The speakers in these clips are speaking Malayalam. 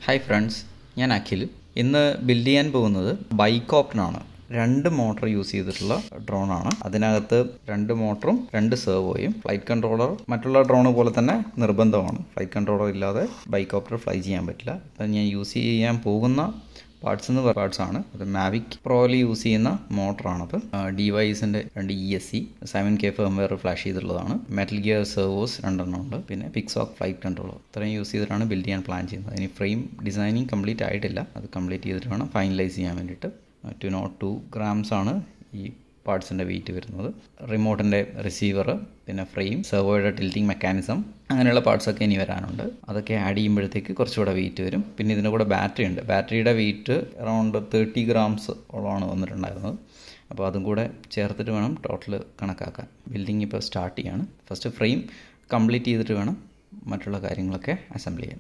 ഹായ് ഫ്രണ്ട്സ് ഞാൻ അഖിൽ ഇന്ന് ബിൽഡ് ചെയ്യാൻ പോകുന്നത് ബൈക്കോപ്റ്റനാണ് രണ്ട് മോട്ടർ യൂസ് ചെയ്തിട്ടുള്ള ഡ്രോണാണ് അതിനകത്ത് രണ്ട് മോട്ടറും രണ്ട് സെർവോയും ഫ്ലൈറ്റ് കൺട്രോളർ മറ്റുള്ള ഡ്രോൺ പോലെ തന്നെ നിർബന്ധമാണ് ഫ്ലൈറ്റ് കൺട്രോളർ ഇല്ലാതെ ബൈക്കോപ്റ്റർ ഫ്ലൈ ചെയ്യാൻ പറ്റില്ല ഇപ്പം ഞാൻ യൂസ് ചെയ്യാൻ പോകുന്ന പാർട്സ് എന്ന് പാർട്സ് ആണ് അത് മാവിക് പ്രോയിൽ യൂസ് ചെയ്യുന്ന മോട്ടറാണത് ഡിവൈസിൻ്റെ രണ്ട് E S C seven K firmware flash ചെയ്തിട്ടുള്ളതാണ് മെറ്റൽ ഗിയർ സെർവോസ് രണ്ടെണ്ണം ഉണ്ട് പിന്നെ പിക്സോക്ക് ഫ്ലൈറ്റ് കൺട്രോളർ ഇത്രയും യൂസ് ചെയ്തിട്ടാണ് ബിൽഡ് ചെയ്യാൻ പ്ലാൻ ചെയ്യുന്നത് ഇനി ഫ്രെയിം ഡിസൈനിങ് കംപ്ലീറ്റ് ആയിട്ടില്ല അത് കംപ്ലീറ്റ് ചെയ്തിട്ട് വേണം ഫൈനലൈസ് ചെയ്യാൻ വേണ്ടിയിട്ട് ടു നോട്ട് ടു ഗ്രാംസ് ആണ് ഈ പാർട്സിൻ്റെ വെയിറ്റ് വരുന്നത് റിമോട്ടിൻ്റെ റിസീവർ പിന്നെ ഫ്രെയിം സെർവോയുടെ ടിൽറ്റിംഗ് മെക്കാനിസം അങ്ങനെയുള്ള പാർട്സൊക്കെ ഇനി വരാനുണ്ട് അതൊക്കെ ആഡ് ചെയ്യുമ്പോഴത്തേക്ക് കുറച്ചുകൂടെ വെയിറ്റ് വരും പിന്നെ ഇതിൻ്റെ കൂടെ ബാറ്ററി ഉണ്ട് ബാറ്ററിയുടെ വെയിറ്റ് അറൗണ്ട് തേർട്ടി ഗ്രാംസ് ഓളമാണ് വന്നിട്ടുണ്ടായിരുന്നത് അപ്പോൾ അതും കൂടെ ചേർത്തിട്ട് വേണം ടോട്ടൽ കണക്കാക്കാൻ ബിൽഡിംഗ് ഇപ്പോൾ സ്റ്റാർട്ട് ചെയ്യാണ് ഫസ്റ്റ് ഫ്രെയിം കംപ്ലീറ്റ് ചെയ്തിട്ട് വേണം മറ്റുള്ള കാര്യങ്ങളൊക്കെ അസംബിൾ ചെയ്യാൻ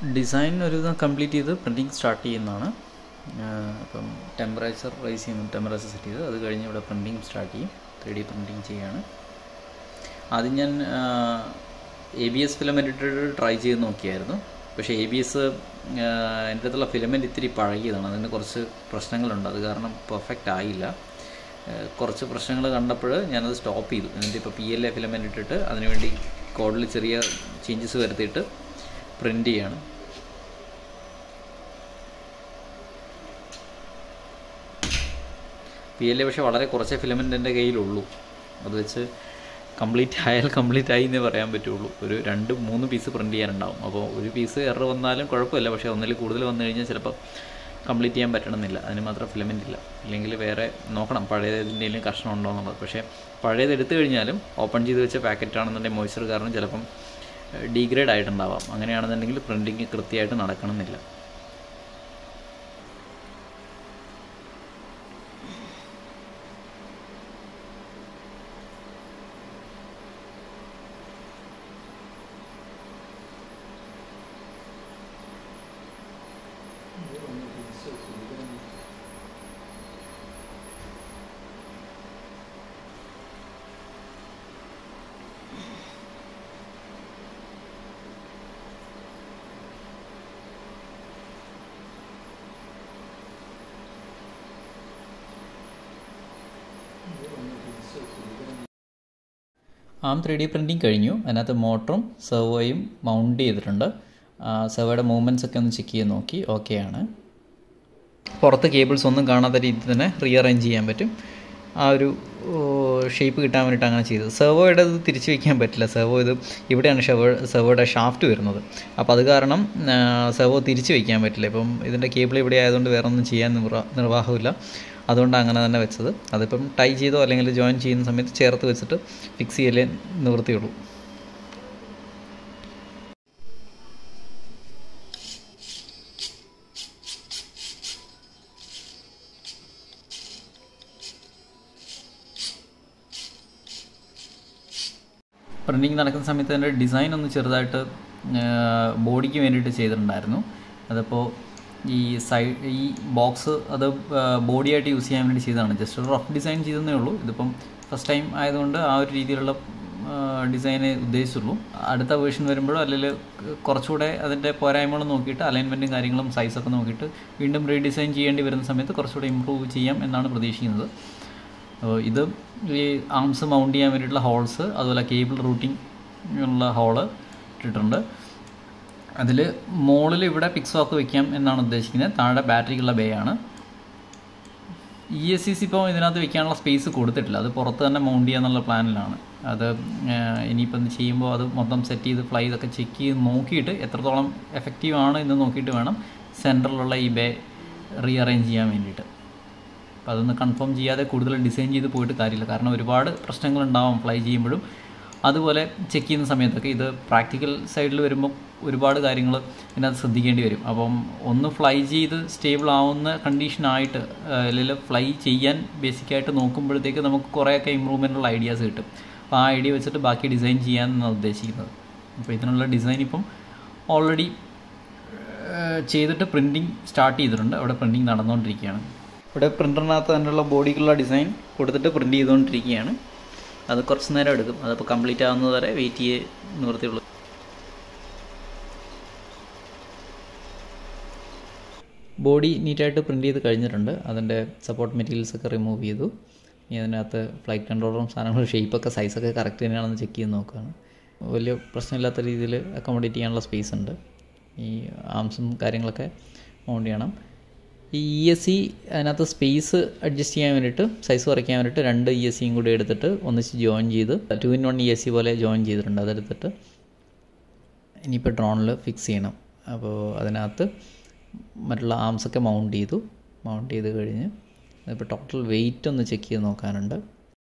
ഡിസൈൻ ഒരു വിധം കംപ്ലീറ്റ് ചെയ്ത് പ്രിൻറ്റിങ് സ്റ്റാർട്ട് ചെയ്യുന്നതാണ് അപ്പം ടെമ്പറേച്ചർ റൈസ് ചെയ്യുന്നു ടെമ്പറേച്ചർ സെറ്റ് ചെയ്ത് അത് കഴിഞ്ഞ് ഇവിടെ പ്രിൻറ്റിങ് സ്റ്റാർട്ട് ചെയ്യും ത്രീ ഡി പ്രിൻറ്റിങ് ചെയ്യാണ് ആദ്യം ഞാൻ എ ബി എസ് ഫിലമെൻ്റ് ഇട്ടിട്ട് ട്രൈ ചെയ്ത് നോക്കിയായിരുന്നു പക്ഷേ എ ബി എസ് എൻ്റെ അടുത്തുള്ള ഫിലമെൻ്റ് ഇത്തിരി പഴകിയതാണ് അതിന് കുറച്ച് പ്രശ്നങ്ങളുണ്ട് അത് കാരണം പെർഫെക്റ്റ് ആയില്ല കുറച്ച് പ്രശ്നങ്ങൾ കണ്ടപ്പോൾ ഞാനത് സ്റ്റോപ്പ് ചെയ്തു എന്നിട്ട് ഇപ്പോൾ പി എൽ എ ഫിലമെൻ്റ് ഇട്ടിട്ട് അതിനുവേണ്ടി കോഡിൽ ചെറിയ ചേഞ്ചസ് വരുത്തിയിട്ട് പ്രിൻ്റ് ചെയ്യാണ് പി എൽ എ പക്ഷേ വളരെ കുറച്ചേ ഫിലമെൻ്റ് എൻ്റെ കയ്യിലുള്ളൂ അത് വെച്ച് കംപ്ലീറ്റ് ആയാൽ കംപ്ലീറ്റ് ആയി എന്നേ പറയാൻ പറ്റുള്ളൂ ഒരു രണ്ട് മൂന്ന് പീസ് പ്രിൻറ്റ് ചെയ്യാനുണ്ടാവും അപ്പോൾ ഒരു പീസ് എറർ വന്നാലും കുഴപ്പമില്ല പക്ഷേ ഒന്നിൽ കൂടുതൽ വന്നു കഴിഞ്ഞാൽ ചിലപ്പോൾ കംപ്ലീറ്റ് ചെയ്യാൻ പറ്റണമെന്നില്ല അതിന് മാത്രം ഫിലമെൻ്റ് ഇല്ല ഇല്ലെങ്കിൽ വേറെ നോക്കണം പഴയതിൻ്റെയും കഷ്ണം ഉണ്ടോ എന്നുള്ളത് പക്ഷേ പഴയത് എടുത്തു കഴിഞ്ഞാലും ഓപ്പൺ ചെയ്ത് വെച്ച പാക്കറ്റ് ആണെന്നുണ്ടെങ്കിൽ മോയ്സ്ചർ കാരണം ചിലപ്പം ഡീഗ്രേഡ് ആയിട്ടുണ്ടാവാം അങ്ങനെയാണെന്നുണ്ടെങ്കിൽ പ്രിൻറ്റിങ് കൃത്യമായിട്ട് നടക്കണമെന്നില്ല ആം ത്രീ ഡി പ്രിൻറ്റിങ് കഴിഞ്ഞു അതിനകത്ത് മോട്ടറും സെർവോയും മൗണ്ട് ചെയ്തിട്ടുണ്ട് സെർവോയുടെ മൂവ്മെൻറ്റ്സ് ഒക്കെ ഒന്ന് ചെക്ക് ചെയ്ത് നോക്കി ഓക്കെ ആണ് പുറത്ത് കേബിൾസ് ഒന്നും കാണാത്ത രീതിയിൽ തന്നെ റീഅറേഞ്ച് ചെയ്യാൻ പറ്റും ആ ഒരു ഷേപ്പ് കിട്ടാൻ വേണ്ടിയിട്ട് അങ്ങനെ ചെയ്തത് സെർവോയുടെ ഇത് തിരിച്ച് വയ്ക്കാൻ പറ്റില്ല സെർവോ ഇത് ഇവിടെയാണ് ഷെവോ സെർവോയുടെ ഷാഫ്റ്റ് വരുന്നത് അപ്പോൾ അത് കാരണം സെർവോ തിരിച്ച് വയ്ക്കാൻ പറ്റില്ല ഇപ്പം ഇതിൻ്റെ കേബിൾ ഇവിടെ ആയതുകൊണ്ട് വേറെ ഒന്നും ചെയ്യാൻ നിർവാ നിർവാഹമില്ല അതുകൊണ്ട് അങ്ങനെ തന്നെ വെച്ചത് അതിപ്പം ടൈ ചെയ്തോ അല്ലെങ്കിൽ ജോയിൻ ചെയ്യുന്ന സമയത്ത് ചേർത്ത് വെച്ചിട്ട് ഫിക്സ് ചെയ്യലേ നിവൃത്തിയുള്ളൂ പ്രിൻറ്റിങ് നടക്കുന്ന സമയത്ത് അതിൻ്റെ ഡിസൈൻ ഒന്ന് ചെറുതായിട്ട് ബോഡിക്ക് വേണ്ടിയിട്ട് ചെയ്തിട്ടുണ്ടായിരുന്നു അതിപ്പോൾ ഈ സൈഡ് ഈ ബോക്സ് അത് ബോഡിയായിട്ട് യൂസ് ചെയ്യാൻ വേണ്ടി ചെയ്തതാണ് ജസ്റ്റ് ഒരു റഫ് ഡിസൈൻ ചെയ്തതേ ഉള്ളൂ ഇതിപ്പം ഫസ്റ്റ് ടൈം ആയതുകൊണ്ട് ആ ഒരു രീതിയിലുള്ള ഡിസൈനെ ഉദ്ദേശിച്ചുള്ളൂ അടുത്ത വേർഷൻ വരുമ്പോഴോ അല്ലെങ്കിൽ കുറച്ചുകൂടെ അതിൻ്റെ പോരായ്മകൾ നോക്കിയിട്ട് അലൈൻമെൻറ്റും കാര്യങ്ങളും സൈസൊക്കെ നോക്കിയിട്ട് വീണ്ടും റീഡിസൈൻ ചെയ്യേണ്ടി വരുന്ന സമയത്ത് കുറച്ചുകൂടെ ഇമ്പ്രൂവ് ചെയ്യാം എന്നാണ് പ്രതീക്ഷിക്കുന്നത് ഇത് ഈ ആംസ് മൗണ്ട് ചെയ്യാൻ വേണ്ടിയിട്ടുള്ള ഹോൾസ് അതുപോലെ കേബിൾ റൂട്ടിംഗ് ഉള്ള ഹോള് ഇട്ടിട്ടുണ്ട് അതിൽ മുകളിൽ ഇവിടെ പിക്സ് വാക്ക് വെക്കാം എന്നാണ് ഉദ്ദേശിക്കുന്നത് താഴെ ബാറ്ററിക്കുള്ള ബേ ആണ് ഇ എസ് സി സി ഇപ്പോൾ ഇതിനകത്ത് വെക്കാനുള്ള സ്പേസ് കൊടുത്തിട്ടില്ല അത് പുറത്ത് തന്നെ മൗണ്ട് ചെയ്യാന്നുള്ള പ്ലാനിലാണ് അത് ഇനിയിപ്പം ചെയ്യുമ്പോൾ അത് മൊത്തം സെറ്റ് ചെയ്ത് ഫ്ലൈ ഇതൊക്കെ ചെക്ക് ചെയ്ത് നോക്കിയിട്ട് എത്രത്തോളം എഫക്റ്റീവ് ആണ് എന്ന് നോക്കിയിട്ട് വേണം സെൻറ്ററിലുള്ള ഈ ബേ റീഅറേഞ്ച് ചെയ്യാൻ വേണ്ടിയിട്ട് അപ്പോൾ അതൊന്ന് കൺഫേം ചെയ്യാതെ കൂടുതൽ ഡിസൈൻ ചെയ്ത് പോയിട്ട് കാര്യമില്ല കാരണം ഒരുപാട് പ്രശ്നങ്ങളുണ്ടാവും ഫ്ലൈ ചെയ്യുമ്പോഴും അതുപോലെ ചെക്ക് ചെയ്യുന്ന സമയത്തൊക്കെ ഇത് പ്രാക്ടിക്കൽ സൈഡിൽ വരുമ്പോൾ ഒരുപാട് കാര്യങ്ങൾ ഇതിനകത്ത് ശ്രദ്ധിക്കേണ്ടി വരും അപ്പം ഒന്ന് ഫ്ലൈ ചെയ്ത് സ്റ്റേബിൾ ആവുന്ന കണ്ടീഷനായിട്ട് അല്ലെങ്കിൽ ഫ്ലൈ ചെയ്യാൻ ബേസിക്കായിട്ട് നോക്കുമ്പോഴത്തേക്ക് നമുക്ക് കുറേയൊക്കെ ഇമ്പ്രൂവ്മെൻറ്റുള്ള ഐഡിയാസ് കിട്ടും അപ്പോൾ ആ ഐഡിയ വെച്ചിട്ട് ബാക്കി ഡിസൈൻ ചെയ്യാമെന്നാണ് ഉദ്ദേശിക്കുന്നത് അപ്പോൾ ഇതിനുള്ള ഡിസൈൻ ഇപ്പം ഓൾറെഡി ചെയ്തിട്ട് പ്രിൻറ്റിങ് സ്റ്റാർട്ട് ചെയ്തിട്ടുണ്ട് അവിടെ പ്രിൻറ്റിങ് നടന്നുകൊണ്ടിരിക്കുകയാണ് ഇവിടെ പ്രിൻ്ററിനകത്ത് തന്നെയുള്ള ബോഡിക്കുള്ള ഡിസൈൻ കൊടുത്തിട്ട് പ്രിൻറ്റ് ചെയ്തുകൊണ്ടിരിക്കുകയാണ് അത് കുറച്ച് നേരം എടുക്കും അതപ്പോൾ കംപ്ലീറ്റ് ആവുന്നത് വരെ വെയിറ്റ് ചെയ്യേ നിവൃത്തിയുള്ളൂ ബോഡി നീറ്റായിട്ട് പ്രിൻറ്റ് ചെയ്ത് കഴിഞ്ഞിട്ടുണ്ട് അതിൻ്റെ സപ്പോർട്ട് മെറ്റീരിയൽസ് ഒക്കെ റിമൂവ് ചെയ്തു ഇനി അതിനകത്ത് ഫ്ലൈറ്റ് കൺട്രോളറും സാധനങ്ങളും ഷേപ്പൊക്കെ സൈസൊക്കെ കറക്റ്റ് തന്നെയാണെന്ന് ചെക്ക് ചെയ്ത് നോക്കുകയാണ് വലിയ പ്രശ്നമില്ലാത്ത രീതിയിൽ അക്കോമഡേറ്റ് ചെയ്യാനുള്ള സ്പേസ് ഉണ്ട് ഈ ആംസും കാര്യങ്ങളൊക്കെ മൗണ്ട് ചെയ്യണം ഈ ഇ എസ് സി അതിനകത്ത് സ്പേസ് അഡ്ജസ്റ്റ് ചെയ്യാൻ വേണ്ടിയിട്ട് സൈസ് കുറയ്ക്കാൻ വേണ്ടിയിട്ട് രണ്ട് ഇ എസ് സിയും കൂടി എടുത്തിട്ട് ഒന്നിച്ച് ജോയിൻ ചെയ്ത് two in one E S C പോലെ ജോയിൻ ചെയ്തിട്ടുണ്ട് അതെടുത്തിട്ട് ഇനിയിപ്പോൾ ഡ്രോണിൽ ഫിക്സ് ചെയ്യണം അപ്പോൾ അതിനകത്ത് മറ്റുള്ള ആംസൊക്കെ മൗണ്ട് ചെയ്തു മൗണ്ട് ചെയ്ത് കഴിഞ്ഞ് ഇപ്പോൾ ടോട്ടൽ വെയിറ്റ് ഒന്ന് ചെക്ക് ചെയ്ത് നോക്കാനുണ്ട്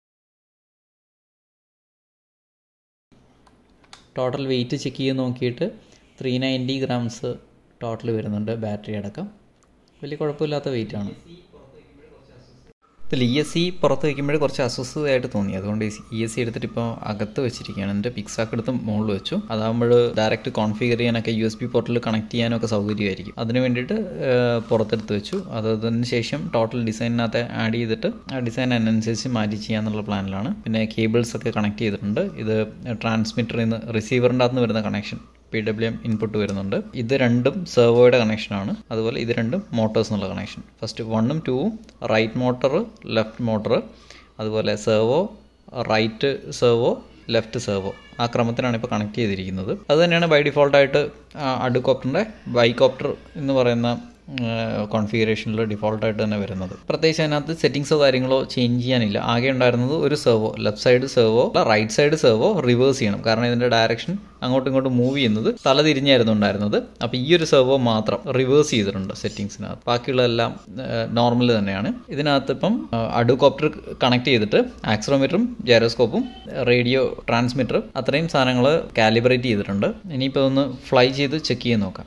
ടോട്ടൽ വെയിറ്റ് ചെക്ക് ചെയ്ത് നോക്കിയിട്ട് ത്രീ നയൻറ്റി ഗ്രാംസ് ടോട്ടൽ വരുന്നുണ്ട് ബാറ്ററി അടക്കം വലിയ കുഴപ്പമില്ലാത്ത വെയിറ്റ് ആണ് ഇതിൽ ഇ എസ് സി പുറത്ത് വയ്ക്കുമ്പോൾ കുറച്ച് അസ്വസ്ഥതയായിട്ട് തോന്നി അതുകൊണ്ട് ഇ എസ് സി എടുത്തിട്ട് ഇപ്പോൾ അകത്ത് വെച്ചിരിക്കുകയാണ് എൻ്റെ പിക്സാക്ക് എടുത്ത് മുകളിൽ വെച്ചു അതാകുമ്പോൾ ഡയറക്റ്റ് കോൺഫിഗർ ചെയ്യാനൊക്കെ യു എസ് ബി പോർട്ടൽ കണക്ട് ചെയ്യാനൊക്കെ സൗകര്യമായിരിക്കും അതിന് വേണ്ടിയിട്ട് പുറത്തെടുത്ത് വെച്ചു അത് അതിന് ശേഷം ടോട്ടൽ ഡിസൈനിനകത്ത് ആഡ് ചെയ്തിട്ട് ആ ഡിസൈൻ അതിനനുസരിച്ച് മാറ്റി ചെയ്യാന്നുള്ള പ്ലാനിലാണ് പിന്നെ കേബിൾസ് ഒക്കെ കണക്ട് ചെയ്തിട്ടുണ്ട് ഇത് ട്രാൻസ്മിറ്ററിൽ നിന്ന് റിസീവറിൻ്റെ അകത്ത് നിന്ന് വരുന്ന connection P W M input വരുന്നുണ്ട് ഇത് രണ്ടും സെർവോയുടെ കണക്ഷനാണ് അതുപോലെ ഇത് രണ്ടും മോട്ടോഴ്സ് എന്നുള്ള കണക്ഷൻ ഫസ്റ്റ് വണ്ണും ടൂവും റൈറ്റ് മോട്ടർ ലെഫ്റ്റ് മോട്ടർ അതുപോലെ servo right servo left servo ആ ക്രമത്തിലാണ് ഇപ്പോൾ കണക്ട് ചെയ്തിരിക്കുന്നത് അത് തന്നെയാണ് ബൈ ഡിഫോൾട്ടായിട്ട് അടുക്കോപ്റ്ററിൻ്റെ ബൈക്കോപ്റ്റർ എന്ന് പറയുന്ന കോൺഫിഗറേഷനിൽ ഡിഫോൾട്ടായിട്ട് തന്നെ വരുന്നത് പ്രത്യേകിച്ച് അതിനകത്ത് സെറ്റിങ്സോ കാര്യങ്ങളോ ചേഞ്ച് ചെയ്യാനില്ല ആകെ ഉണ്ടായിരുന്നത് ഒരു servo left side servo right side servo reverse ചെയ്യണം കാരണം ഇതിൻ്റെ ഡയറക്ഷൻ അങ്ങോട്ടും ഇങ്ങോട്ടും മൂവ് ചെയ്യുന്നത് തല തിരിഞ്ഞായിരുന്നു ഉണ്ടായിരുന്നത് അപ്പോൾ ഈ ഒരു സെർവോ മാത്രം റിവേഴ്സ് ചെയ്തിട്ടുണ്ട് സെറ്റിങ്സിനകത്ത് ബാക്കിയുള്ളതെല്ലാം നോർമൽ തന്നെയാണ് ഇതിനകത്ത് ഇപ്പം അടുക്കോപ്റ്റർ കണക്ട് ചെയ്തിട്ട് ആക്സറോമീറ്ററും ജെറോസ്കോപ്പും റേഡിയോ ട്രാൻസ്മിറ്റർ അത്രയും സാധനങ്ങൾ കാലിബ്രേറ്റ് ചെയ്തിട്ടുണ്ട് ഇനിയിപ്പോൾ ഒന്ന് ഫ്ലൈ ചെയ്ത് ചെക്ക് ചെയ്ത് നോക്കാം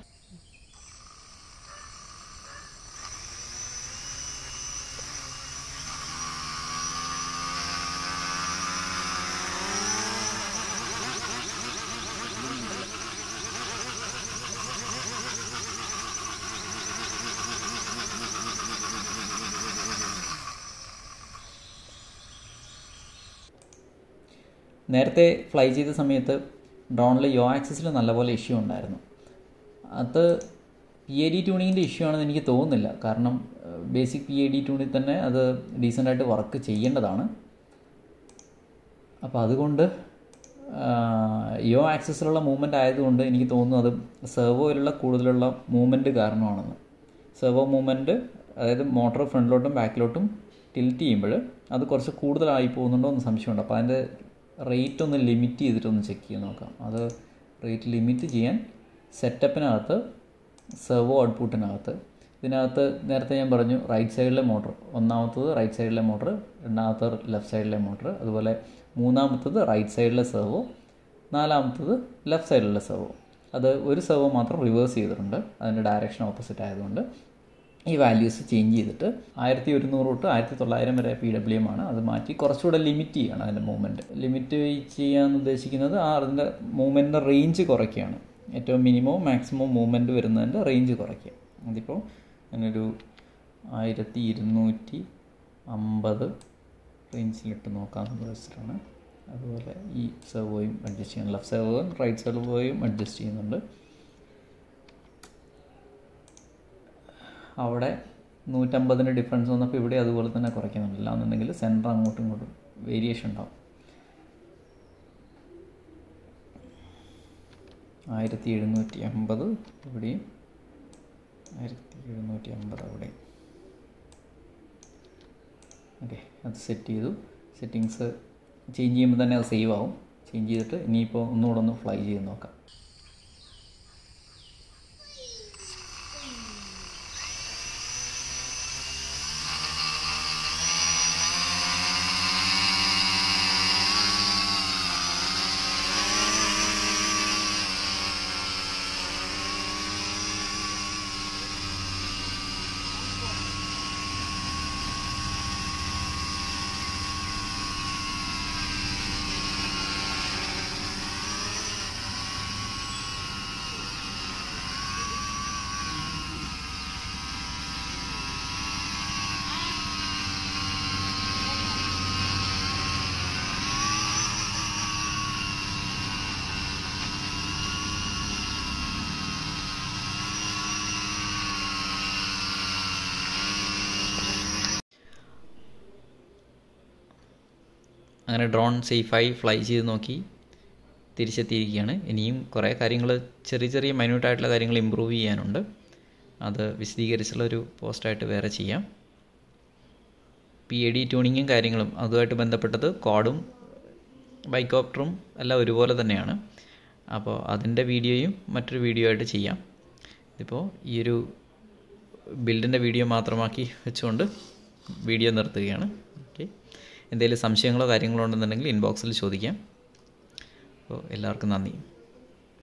നേരത്തെ ഫ്ലൈ ചെയ്ത സമയത്ത് ഡ്രോണിൽ യോ ആക്സിസിൽ നല്ലപോലെ ഇഷ്യൂ ഉണ്ടായിരുന്നു അത് പി എ ഡി ട്യൂണിങ്ങിൻ്റെ ഇഷ്യൂ ആണെന്ന് എനിക്ക് തോന്നുന്നില്ല കാരണം ബേസിക് പി എ ഡി ട്യൂണിൽ തന്നെ അത് ഡീസൻ്റായിട്ട് വർക്ക് ചെയ്യേണ്ടതാണ് അപ്പോൾ അതുകൊണ്ട് യോ ആക്സിസിലുള്ള മൂവ്മെൻ്റ് ആയതുകൊണ്ട് എനിക്ക് തോന്നുന്നു അത് സെർവോയിലുള്ള കൂടുതലുള്ള മൂവ്മെൻറ്റ് കാരണമാണെന്ന് സെർവോ മൂവ്മെൻറ്റ് അതായത് മോട്ടോർ ഫ്രണ്ടിലോട്ടും ബാക്കിലോട്ടും ടിൽറ്റ് ചെയ്യുമ്പോൾ അത് കുറച്ച് കൂടുതലായി പോകുന്നുണ്ടോ എന്ന് സംശയമുണ്ട് അപ്പോൾ അതിൻ്റെ റേറ്റ് ഒന്ന് ലിമിറ്റ് ചെയ്തിട്ടൊന്ന് ചെക്ക് ചെയ്ത് നോക്കാം അത് റേറ്റ് ലിമിറ്റ് ചെയ്യാൻ സെറ്റപ്പിനകത്ത് സെർവോ ഔട്ട്പുട്ടിനകത്ത് ഇതിനകത്ത് നേരത്തെ ഞാൻ പറഞ്ഞു റൈറ്റ് സൈഡിലെ മോട്ടർ ഒന്നാമത്തത് റൈറ്റ് സൈഡിലെ മോട്ടർ രണ്ടാമത്തത് ലെഫ്റ്റ് സൈഡിലെ മോട്ടർ അതുപോലെ മൂന്നാമത്തത് റൈറ്റ് സൈഡിലെ സെർവോ നാലാമത്തത് ലെഫ്റ്റ് സൈഡിലെ സെർവോ അത് ഒരു സെർവോ മാത്രം റിവേഴ്സ് ചെയ്തിട്ടുണ്ട് അതിൻ്റെ ഡയറക്ഷൻ ഓപ്പോസിറ്റ് ആയതുകൊണ്ട് ഈ വാല്യൂസ് ചേഞ്ച് ചെയ്തിട്ട് ആയിരത്തി ഒരുന്നൂറ് തൊട്ട് ആയിരത്തി തൊള്ളായിരം വരെ പി ഡബ്ല്യു എം ആണ് അത് മാറ്റി കുറച്ചുകൂടെ ലിമിറ്റ് ചെയ്യണം അതിൻ്റെ മൂവ്മെൻറ്റ് ലിമിറ്റ് ചെയ്യാൻ ഉദ്ദേശിക്കുന്നത് ആ അതിൻ്റെ മൂവ്മെൻറ്റിൻ്റെ റേഞ്ച് കുറയ്ക്കുകയാണ് ഏറ്റവും മിനിമവും മാക്സിമം മൂവ്മെൻറ്റ് വരുന്നതിൻ്റെ റേഞ്ച് കുറയ്ക്കുക അതിപ്പോൾ ഞാനൊരു ആയിരത്തി ഇരുന്നൂറ്റി അമ്പത് റേഞ്ചിലിട്ട് നോക്കാമെന്ന് വെച്ചിട്ടാണ് അതുപോലെ ഈ സെർവോയും അഡ്ജസ്റ്റ് ചെയ്യണം ലെഫ്റ്റ് സെർവോയും റൈറ്റ് സെർവോയും അഡ്ജസ്റ്റ് ചെയ്യുന്നുണ്ട് അവിടെ നൂറ്റമ്പതിൻ്റെ ഡിഫറൻസ് വന്നപ്പോൾ ഇവിടെ അതുപോലെ തന്നെ കുറയ്ക്കുന്നുണ്ട് അല്ലാന്നുണ്ടെങ്കിൽ സെൻറ്റർ അങ്ങോട്ടും ഇങ്ങോട്ടും വേരിയേഷൻ ഉണ്ടാവും ആയിരത്തി എഴുന്നൂറ്റി അമ്പത് ഇവിടെയും ആയിരത്തി എഴുന്നൂറ്റി അമ്പത് അവിടെയും ഓക്കെ അത് സെറ്റ് ചെയ്തു സെറ്റിങ്സ് ചേഞ്ച് ചെയ്യുമ്പോൾ തന്നെ അത് സേവ് ആവും ചേഞ്ച് ചെയ്തിട്ട് ഇനിയിപ്പോൾ ഒന്നുകൂടെ ഒന്ന് ഫ്ലൈ ചെയ്ത് നോക്കാം അങ്ങനെ ഡ്രോൺ സേഫായി ഫ്ലൈ ചെയ്ത് നോക്കി തിരിച്ചെത്തിയിരിക്കുകയാണ് ഇനിയും കുറേ കാര്യങ്ങൾ ചെറിയ ചെറിയ മൈന്യൂട്ടായിട്ടുള്ള കാര്യങ്ങൾ ഇമ്പ്രൂവ് ചെയ്യാനുണ്ട് അത് വിശദീകരിച്ചുള്ള ഒരു പോസ്റ്റായിട്ട് വേറെ ചെയ്യാം പി എ ഡി ട്യൂണിങ്ങും കാര്യങ്ങളും അതുമായിട്ട് ബന്ധപ്പെട്ടത് കോഡും ബൈക്കോപ്റ്ററും എല്ലാം ഒരുപോലെ തന്നെയാണ് അപ്പോൾ അതിൻ്റെ വീഡിയോയും മറ്റൊരു വീഡിയോ ആയിട്ട് ചെയ്യാം ഇതിപ്പോൾ ഈ ഒരു ബിൽഡിൻ്റെ വീഡിയോ മാത്രമാക്കി വെച്ചുകൊണ്ട് വീഡിയോ നിർത്തുകയാണ് ഓക്കെ എന്തെങ്കിലും സംശയങ്ങളോ കാര്യങ്ങളോ ഉണ്ടെന്നുണ്ടെങ്കിൽ ഇൻബോക്സിൽ ചോദിക്കാം അപ്പോൾ എല്ലാവർക്കും നന്ദി